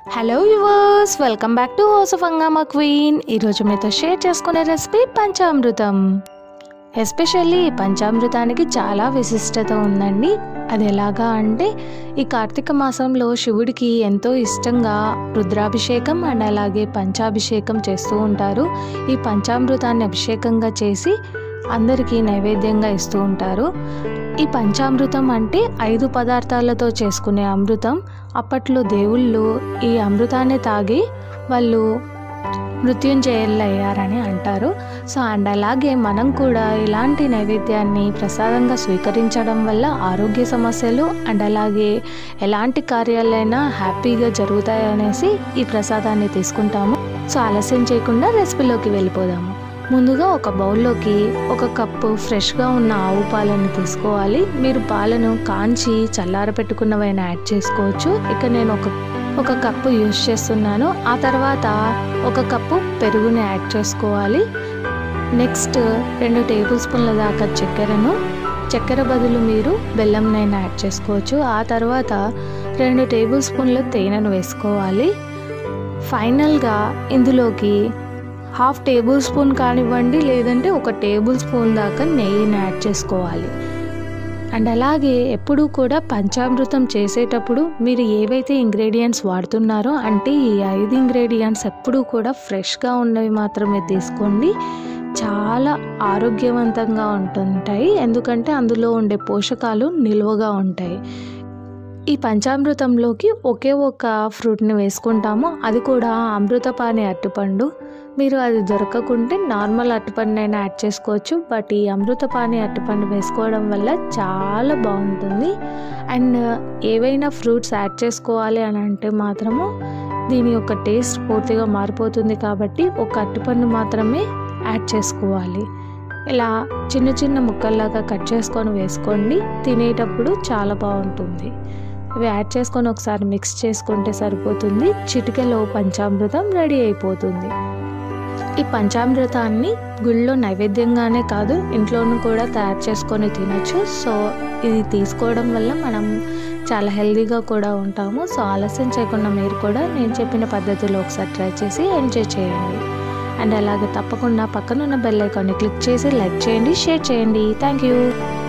hello yours welcome back to house of Hungama queen ఈరోజు మీతో share చేసుకునే రెసిపీ పంచామృతం ఎస్పెషల్లీ ఈ పంచామృతానికి చాలా విశిష్టత ఉందండి అది ఎలాగా అంటే ఈ కార్తీక మాసంలో శివుడికి ఎంతో ఇష్టంగా రుద్రాభిషేకం అండ్ అలాగే పంచాభిషేకం చేస్తూ ఉంటారు ఈ పంచామృతాన్ని అభిషేకంగా చేసి అందరికీ నైవేద్యంగా ఇస్తూ ఉంటారు ఈ పంచామృతం అంటే ఐదు పదార్థాలతో చేసుకునే అమృతం అప్పట్లో దేవుళ్ళు ఈ అమృతాన్ని తాగి వాళ్ళు మృత్యుంజయులు అయ్యారని అంటారు సో అండ్ అలాగే మనం కూడా ఇలాంటి నైవేద్యాన్ని ప్రసాదంగా స్వీకరించడం వల్ల ఆరోగ్య సమస్యలు అండ్ అలాగే ఎలాంటి కార్యాలైనా హ్యాపీగా జరుగుతాయనేసి ఈ ప్రసాదాన్ని తీసుకుంటాము సో ఆలస్యం చేయకుండా రెసిపీలోకి వెళ్ళిపోదాము ముందుగా ఒక బౌల్లోకి ఒక కప్పు ఫ్రెష్గా ఉన్న ఆవు పాలను తీసుకోవాలి మీరు పాలను కాంచి చల్లార పెట్టుకున్నవైనా యాడ్ చేసుకోవచ్చు ఇక నేను ఒక ఒక కప్పు యూస్ చేస్తున్నాను ఆ తర్వాత ఒక కప్పు పెరుగుని యాడ్ చేసుకోవాలి నెక్స్ట్ రెండు టేబుల్ స్పూన్ల దాకా చక్కెరను చక్కెర బదులు మీరు బెల్లంనైనా యాడ్ చేసుకోవచ్చు ఆ తర్వాత రెండు టేబుల్ స్పూన్ల తేనెను వేసుకోవాలి ఫైనల్గా ఇందులోకి హాఫ్ టేబుల్ స్పూన్ కానివ్వండి లేదంటే ఒక టేబుల్ స్పూన్ దాకా నెయ్యిని యాడ్ చేసుకోవాలి అండ్ అలాగే ఎప్పుడూ కూడా పంచామృతం చేసేటప్పుడు మీరు ఏవైతే ఇంగ్రీడియంట్స్ వాడుతున్నారో అంటే ఈ ఐదు ఇంగ్రీడియంట్స్ ఎప్పుడూ కూడా ఫ్రెష్గా ఉన్నవి మాత్రమే తీసుకోండి చాలా ఆరోగ్యవంతంగా ఉంటుంటాయి ఎందుకంటే అందులో ఉండే పోషకాలు నిల్వగా ఉంటాయి ఈ పంచామృతంలోకి ఒకే ఒక ఫ్రూట్ని వేసుకుంటాము అది కూడా అమృతపాని అరటిపండు మీరు అది దొరకకుంటే నార్మల్ అరటిపండు అయినా యాడ్ చేసుకోవచ్చు బట్ ఈ అమృతపాని అరటిపండు వేసుకోవడం వల్ల చాలా బాగుంటుంది అండ్ ఏవైనా ఫ్రూట్స్ యాడ్ చేసుకోవాలి అని అంటే మాత్రము దీని యొక్క టేస్ట్ పూర్తిగా మారిపోతుంది కాబట్టి ఒక అరటిపండు మాత్రమే యాడ్ చేసుకోవాలి ఇలా చిన్న చిన్న ముక్కల్లాగా కట్ చేసుకొని వేసుకోండి తినేటప్పుడు చాలా బాగుంటుంది ఇవి యాడ్ చేసుకొని ఒకసారి మిక్స్ చేసుకుంటే సరిపోతుంది చిటికెలో పంచామృతం రెడీ అయిపోతుంది ఈ పంచామృతాన్ని గుళ్ళో నైవేద్యంగానే కాదు ఇంట్లోనూ కూడా తయారు చేసుకొని తినొచ్చు సో ఇది తీసుకోవడం వల్ల మనం చాలా హెల్తీగా కూడా ఉంటాము సో ఆలస్యం చేయకుండా మీరు కూడా నేను చెప్పిన పద్ధతిలో ఒకసారి ట్రై చేసి ఎంజాయ్ చేయండి అండ్ అలాగే తప్పకుండా పక్కనున్న బెల్ ఐకాన్ని క్లిక్ చేసి లైక్ చేయండి షేర్ చేయండి థ్యాంక్ యూ